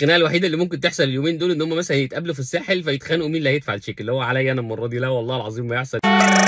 الخناقه الوحيده اللي ممكن تحصل اليومين دول ان هم مثلا يتقابلوا في الساحل فيتخانقوا مين اللي هيدفع الشيك اللي هو عليا انا المره دي لا والله العظيم ما يحصل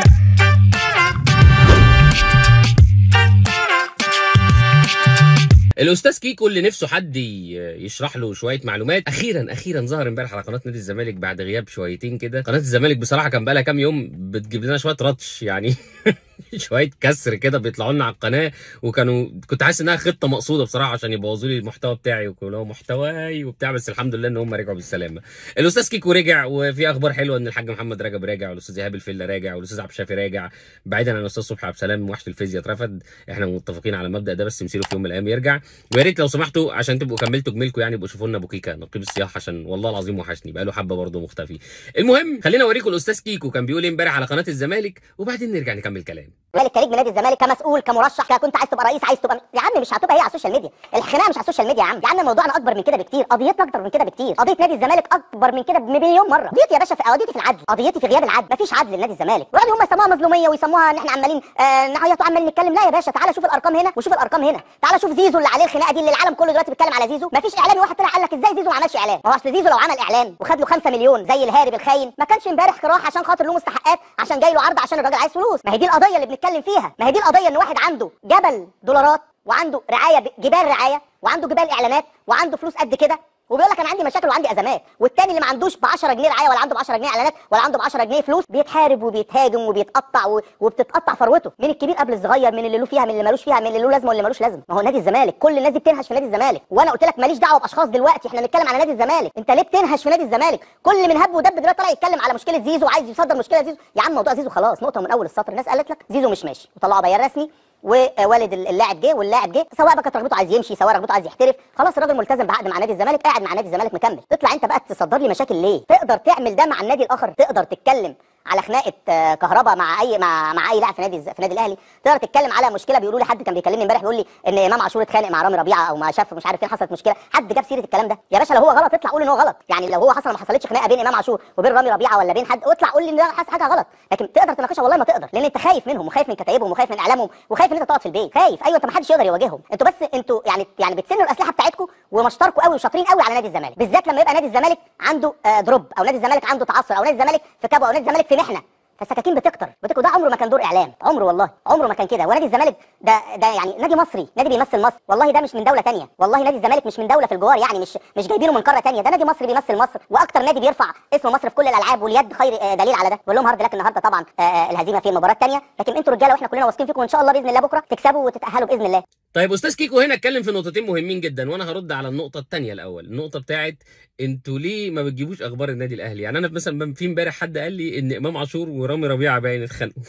الاستاذ كيكو اللي نفسه حد ي- يشرح له شويه معلومات اخيرا اخيرا ظهر امبارح على قناه نادي الزمالك بعد غياب شويتين كده قناه الزمالك بصراحه كان بقى لها كام يوم بتجيب لنا شويه رطش يعني شويه كسر كده بيطلعوا لنا على القناه وكانوا كنت حاسس انها خطه مقصوده بصراحه عشان يبوظوا لي المحتوى بتاعي ويكونوا هو محتواي وبتاع بس الحمد لله ان هم رجعوا بالسلامه الاستاذ كيكو رجع وفي اخبار حلوه ان الحاج محمد رجب راجع والاستاذ ايهاب الفله راجع والاستاذ عبد الشافي راجع بعيدا عن الاستاذ صبحي عبد السلام وحش الفيزياء اترفد احنا متفقين على المبدا ده بس مسيره في يوم من الايام يرجع ويا ريت لو سمحتوا عشان تبقوا كملتوا جميلكم يعني يبقوا شوفوا لنا ابو كيكا نقيب السياحه عشان والله العظيم وحشني بقى له حبه برضه مختفي المهم خلينا اوريكم الاستاذ كيكو كان بيقول ايه امبارح على قناه الزمالك وبعدين نرجع نكمل كلام الزمالك كنجم نادي الزمالك كمسؤول كمرشح كنت عايز تبقى رئيس عايز تبقى يا عم مش هتبقى هي على السوشيال ميديا الخناقه مش على السوشيال ميديا يا عم يا عم موضوعنا اكبر من كده بكتير قضيتنا اكبر من كده بكتير قضيه نادي الزمالك اكبر من كده بمليون مره قضيتي يا باشا في قضيتي في العدل قضيتي في غياب العدل مفيش عدل لنادي الزمالك وبعدين هم يسموها مظلوميه ويسموها ان احنا عمالين آه نعيط وعمالين نتكلم لا يا باشا تعالى شوف الارقام هنا وشوف الارقام هنا تعالى شوف زيزو اللي عليه الخناقه دي اللي العالم كله دلوقتي بيتكلم على زيزو مفيش اعلامي واحد طلع قال لك ازاي زيزو ما عملش اعلان ما هو اصل زيزو لو عمل اعلان وخد له 5 مليون زي الهارب الخاين ما كانش امبارح راح عشان خاطر له مستحقات عشان جاي له عرض عشان الراجل عايز فلوس ما هي دي القضيه اللي بنتكلم فيها ما هي دي القضيه ان واحد عنده جبل دولارات وعنده رعايه ب- جبال رعايه وعنده جبال اعلانات وعنده فلوس قد كده وبيقول لك انا عندي مشاكل وعندي ازمات والتاني اللي ما عندوش ب 10 جنيه رعايه ولا عنده ب 10 جنيه اعلانات ولا عنده ب 10 جنيه فلوس بيتحارب وبيتهاجم وبيتقطع و... وبتتقطع ثروته من الكبير قبل الصغير من اللي له فيها من اللي ملوش فيها من اللي له لازمه واللي ملوش لازمه ما هو نادي الزمالك كل الناس دي بتنهش في نادي الزمالك وانا قلت لك ماليش دعوه باشخاص دلوقتي احنا بنتكلم على نادي الزمالك انت ليه بتنهش في نادي الزمالك كل من هب ودب دلوقتي طالع يتكلم على مشكله زيزو وعايز يصدر مشكله زيزو يا عم موضوع زيزو خلاص نقطه من اول السطر الناس قالت لك زيزو مش ماشي وطلعوا بيان رسمي ووالد اللاعب جه واللاعب جه سواء بقى كانت رغبته عايز يمشي سواء رغبته عايز يحترف خلاص الراجل ملتزم بعقد مع نادي الزمالك قاعد مع نادي الزمالك مكمل تطلع انت بقى تصدر لي مشاكل ليه تقدر تعمل ده مع النادي الاخر تقدر تتكلم على خناقه آه، كهربا مع اي مع مع اي لاعب في نادي الز- في نادي الاهلي تقدر تتكلم على مشكله بيقولوا لي حد كان بيكلمني امبارح بيقول لي ان امام عاشور اتخانق مع رامي ربيعه او ما شاف مش عارف فين حصلت مشكله حد جاب سيره الكلام ده يا باشا لو هو غلط اطلع قول ان هو غلط يعني لو هو حصل ما حصلتش خناقه بين امام عاشور وبين رامي ربيعه ولا بين حد اطلع قول لي ان ده حصل حاجه غلط لكن تقدر تناقشها والله ما تقدر لان انت خايف منهم وخايف من كتايبهم وخايف من اعلامهم وخايف ان انت تقعد في البيت خايف ايوه انت ما حدش يقدر يواجههم انتوا بس انتوا يعني يعني بتسنوا الاسلحه بتاعتكم ومشتركوا قوي وشاطرين قوي على نادي الزمالك بالذات لما يبقى نادي الزمالك عنده آه، دروب او نادي الزمالك عنده تعثر او نادي الزمالك في كبوه او نادي الزمالك في محنه فالسكاكين بتكتر بتكتر ده عمره ما كان دور اعلام عمره والله عمره ما كان كده ونادي الزمالك ده ده يعني نادي مصري نادي بيمثل مصر والله ده مش من دوله تانية والله نادي الزمالك مش من دوله في الجوار يعني مش مش جايبينه من قاره تانية ده نادي مصري بيمثل مصر واكتر نادي بيرفع اسم مصر في كل الالعاب واليد خير آه، دليل على ده بقول لهم هارد لك النهارده طبعا آه، آه، الهزيمه في المباراه الثانيه لكن انتوا رجاله واحنا كلنا واثقين فيكم وان شاء الله باذن الله بكره تكسبوا وتتاهلوا باذن الله طيب استاذ كيكو هنا اتكلم في نقطتين مهمين جدا وانا هرد على النقطه الثانيه الاول النقطه بتاعت انتوا ليه ما بتجيبوش اخبار النادي الاهلي يعني انا مثلا في امبارح حد قال لي ان امام عاشور ورامي ربيعه باين اتخانقوا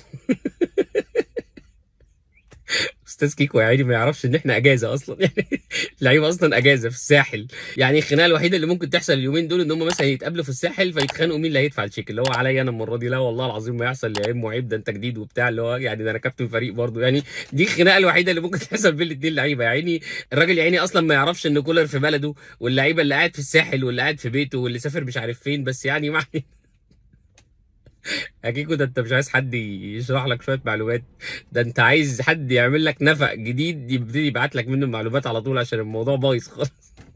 استاذ كيكو يا عيني ما يعرفش ان احنا اجازه اصلا يعني اللعيبه اصلا اجازه في الساحل يعني الخناقه الوحيده اللي ممكن تحصل اليومين دول ان هم مثلا يتقابلوا في الساحل فيتخانقوا مين اللي هيدفع الشيك اللي هو عليا انا المره دي لا والله العظيم ما يحصل يا ام عيب ده انت جديد وبتاع اللي هو يعني ده انا كابتن فريق برضه يعني دي الخناقه الوحيده اللي ممكن تحصل بين الاثنين لعيبه يا عيني الراجل يا عيني اصلا ما يعرفش ان كولر في بلده واللعيبه اللي قاعد في الساحل واللي قاعد في بيته واللي سافر مش عارف فين بس يعني ما علينا. اكيد ده انت مش عايز حد يشرح لك شويه معلومات ده انت عايز حد يعمل لك نفق جديد يبتدي يبعت لك منه المعلومات على طول عشان الموضوع بايظ خالص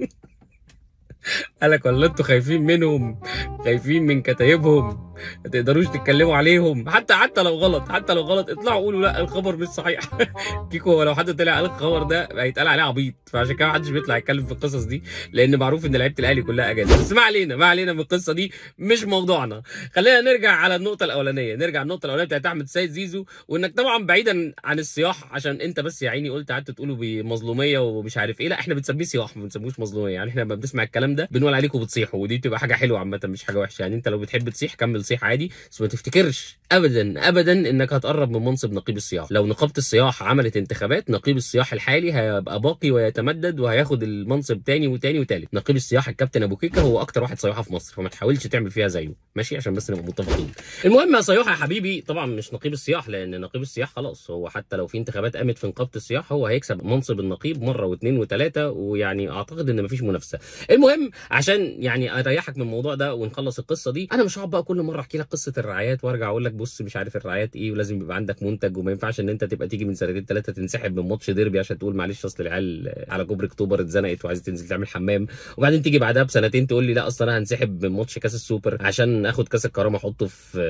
قالك ولا انتوا خايفين منهم خايفين من كتايبهم ما تقدروش تتكلموا عليهم حتى حتى لو غلط حتى لو غلط اطلعوا قولوا لا الخبر مش صحيح كيكو لو حد طلع قال الخبر ده هيتقال عليه عبيط فعشان كده محدش بيطلع يتكلم في القصص دي لان معروف ان لعيبه الاهلي كلها اجانب بس ما علينا ما علينا من القصه دي مش موضوعنا خلينا نرجع على النقطه الاولانيه نرجع النقطه الاولانيه بتاعت احمد سيد زيزو وانك طبعا بعيدا عن الصياح عشان انت بس يا عيني قلت قعدت تقولوا بمظلوميه ومش عارف ايه لا احنا بنسميه صياح ما بنسموش مظلوميه يعني احنا لما بنسمع الكلام ده بنقول عليكم بتصيحوا ودي بتبقى حاجه حلوه عامه مش حاجه وحشه يعني انت لو بتحب تصيح كمل صيح عادي بس ما تفتكرش ابدا ابدا انك هتقرب من منصب نقيب الصياح لو نقابه الصياح عملت انتخابات نقيب الصياح الحالي هيبقى باقي ويتمدد وهياخد المنصب تاني وتاني وتالت نقيب الصياح الكابتن ابو كيكه هو اكتر واحد صياحه في مصر فما تحاولش تعمل فيها زيه ماشي عشان بس نبقى متفقين المهم يا صياحه يا حبيبي طبعا مش نقيب الصياح لان نقيب الصياح خلاص هو حتى لو في انتخابات قامت في نقابه الصياح هو هيكسب منصب النقيب مره واثنين وثلاثه ويعني اعتقد ان مفيش منافسه المهم عشان يعني اريحك من الموضوع ده ونخلص القصه دي انا مش هقعد بقى كل مره احكي لك قصه الرعايات وارجع اقول لك بص مش عارف الرعايات ايه ولازم يبقى عندك منتج وما ينفعش ان انت تبقى تيجي من سنتين ثلاثه تنسحب من ماتش ديربي عشان تقول معلش اصل العيال على كوبري اكتوبر اتزنقت وعايزه تنزل تعمل حمام وبعدين تيجي بعدها بسنتين تقول لي لا اصل انا هنسحب من ماتش كاس السوبر عشان اخد كاس الكرامه احطه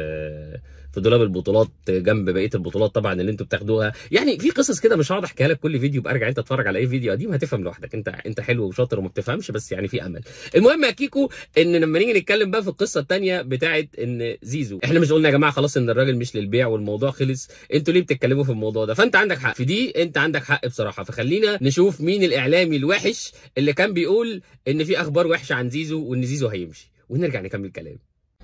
في في دولاب البطولات جنب بقيه البطولات طبعا اللي انتوا بتاخدوها يعني في قصص كده مش هقعد احكيها لك كل فيديو برجع انت تتفرج على اي فيديو قديم هتفهم لوحدك انت انت حلو وشاطر وما بتفهمش بس يعني في امل المهم يا كيكو ان لما نيجي نتكلم بقى في القصه الثانيه بتاعه ان زيزو احنا مش قلنا يا جماعه خلاص ان الراجل مش للبيع والموضوع خلص انتوا ليه بتتكلموا في الموضوع ده فانت عندك حق في دي انت عندك حق بصراحه فخلينا نشوف مين الاعلامي الوحش اللي كان بيقول ان في اخبار وحشه عن زيزو وان زيزو هيمشي ونرجع نكمل كلام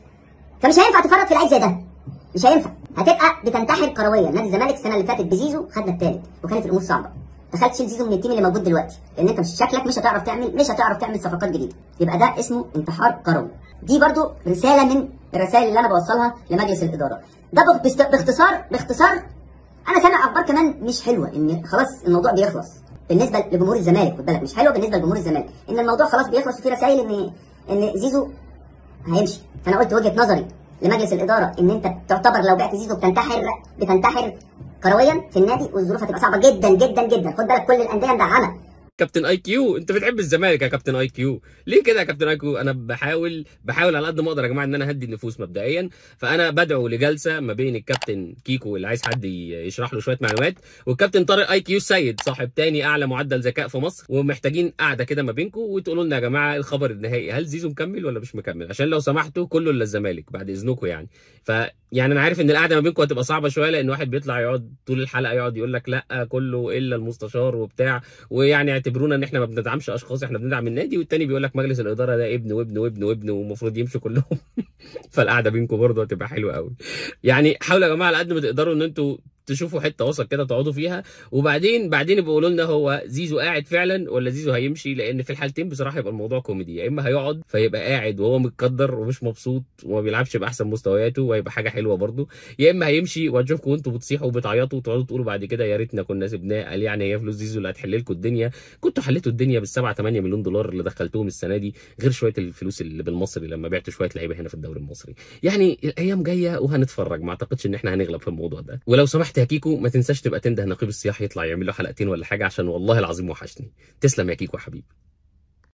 فمش هينفع تفرط في لعيب زي ده مش هينفع هتبقى بتنتحر كرويا نادي الزمالك السنه اللي فاتت بزيزو خدنا الثالث وكانت الامور صعبه تخيل تشيل زيزو من التيم اللي موجود دلوقتي لان انت مش شكلك مش هتعرف تعمل مش هتعرف تعمل صفقات جديده يبقى ده اسمه انتحار كروي دي برضو رساله من الرسائل اللي انا بوصلها لمجلس الاداره ده باخت- باختصار باختصار انا سامع اخبار كمان مش حلوه ان خلاص الموضوع بيخلص بالنسبه لجمهور الزمالك خد بالك مش حلوه بالنسبه لجمهور الزمالك ان الموضوع خلاص بيخلص وفي رسائل ان ان زيزو هيمشي فانا قلت وجهه نظري لمجلس الاداره ان انت تعتبر لو بعت زيزو بتنتحر بتنتحر كرويا في النادي والظروف هتبقى صعبه جدا جدا جدا خد بالك كل الانديه مدعمه كابتن اي كيو انت بتحب الزمالك يا كابتن اي كيو ليه كده يا كابتن اي كيو انا بحاول بحاول على قد ما اقدر يا جماعه ان انا اهدي النفوس مبدئيا فانا بدعو لجلسه ما بين الكابتن كيكو اللي عايز حد ي- يشرح له شويه معلومات والكابتن طارق اي كيو السيد صاحب تاني اعلى معدل ذكاء في مصر ومحتاجين قعده كده ما بينكم وتقولوا لنا يا جماعه الخبر النهائي هل زيزو مكمل ولا مش مكمل عشان لو سمحتوا كله الا الزمالك بعد اذنكم يعني فيعني انا عارف ان القعده ما بينكم هتبقى صعبه شويه لان واحد بيطلع يقعد طول الحلقه يقعد يقول لك لا كله الا المستشار وبتاع ويعني اعتبرونا ان احنا ما بندعمش اشخاص احنا بندعم النادي والتاني بيقول لك مجلس الاداره ده ابن وابن وابن وابن ومفروض يمشوا كلهم فالقعده بينكم برضه هتبقى حلوه قوي يعني حاولوا يا جماعه على قد ما تقدروا ان انتوا تشوفوا حته وسط كده تقعدوا فيها وبعدين بعدين يبقوا يقولوا لنا هو زيزو قاعد فعلا ولا زيزو هيمشي لان في الحالتين بصراحه يبقى الموضوع كوميدي يا اما هيقعد فيبقى قاعد وهو متقدر ومش مبسوط وما بيلعبش باحسن مستوياته وهيبقى حاجه حلوه برضه يا اما هيمشي وهتشوفكم وانتوا بتصيحوا وبتعيطوا وتقعدوا تقولوا بعد كده يا ريتنا كنا سيبناه قال يعني هي فلوس زيزو اللي هتحل لكم الدنيا كنتوا حليتوا الدنيا بالسبعة 8 مليون دولار اللي دخلتوهم السنه دي غير شويه الفلوس اللي بالمصري لما بعتوا شويه لعيبه هنا في الدوري المصري يعني الايام جايه وهنتفرج ما اعتقدش ان احنا هنغلب في الموضوع ده ولو سمحت يا كيكو ما تنساش تبقى تنده نقيب الصياح يطلع يعمل له حلقتين ولا حاجه عشان والله العظيم وحشني تسلم يا كيكو يا حبيبي